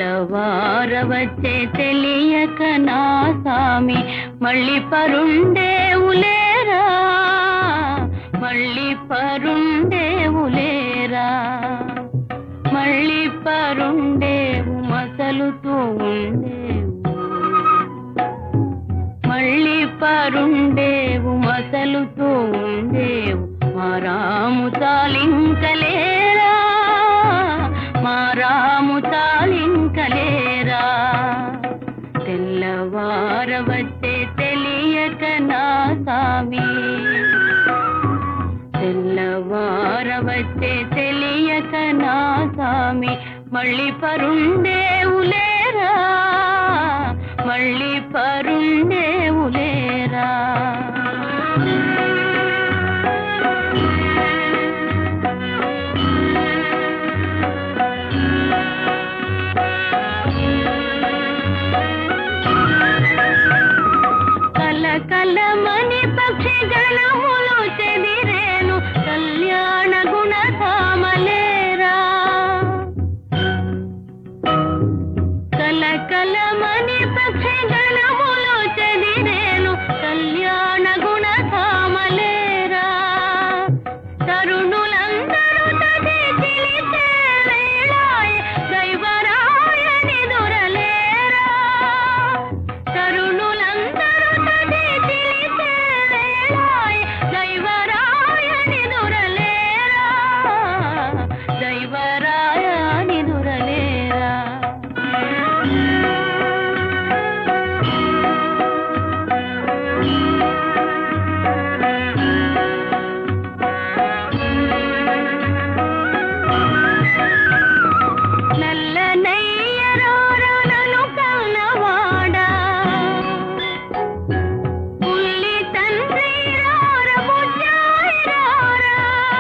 తెల్లవారవచ్చే తెలియక నా సామి మళ్ళీ పరుండేవులేరా మళ్ళీ పరుండేవులేరా మళ్ళీ పరుండేవు మసలుతూ ఉండేవు మళ్ళీ పరుండేవు మసలుతూ ఉండేవు మారాము తాలింకలేరా మారాము తాలింకలేరా తెల్లవారవచ్చే తెలియక నా సామి తెల్లవారవచ్చే తెలియక నా సామి మళ్ళీ పరుండేవులేరా మళ్ళీ పరుండేవులేరా కల కలమని పక్షి గణములు చెదిరేను కళ్యాణ గుణధామలేరా కల కలమని పక్షి గణములు చెదిరేను కళ్యాణ గుణధామలేరా తరుణులందరూ తది తెలిసే వేళాయె దైవరాయని దొరలేరా తరుణులందరూ తది తెలిసే వేళాయె దైవరాయని దొరలేరా దైవరాయని దొరలేరా నల్లనయ్యరోరనను కన్నవాడా పుల్లి తండ్రి రార బుజ్జాయి రారా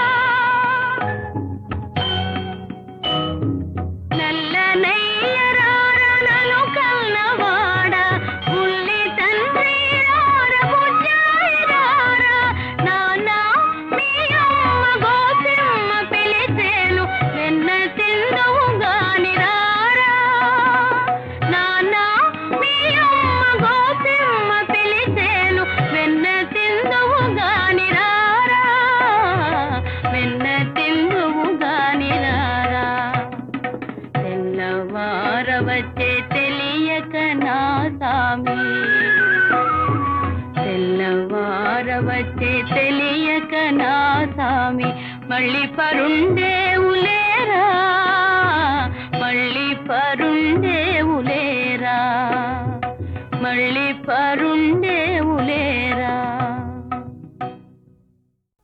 నల్లనయ్యరోరనను కన్నవాడా పుల్లి తండ్రి రార బుజ్జాయి రారా నానా మీ అమ్మ గోపిమ్మ పిలిచేను వెన్న తిందువు గాని రారా నానా మీ అమ్మ గోపిమ్మ పిలిచేను వెన్న తిందువు గాని రారా వెన్న తిందువు గాని రారా తెల్లవారవచ్చే తెలియక నా సామి తెల్లవారవచ్చే తెలియక నా సామి మళ్ళీ పరుండే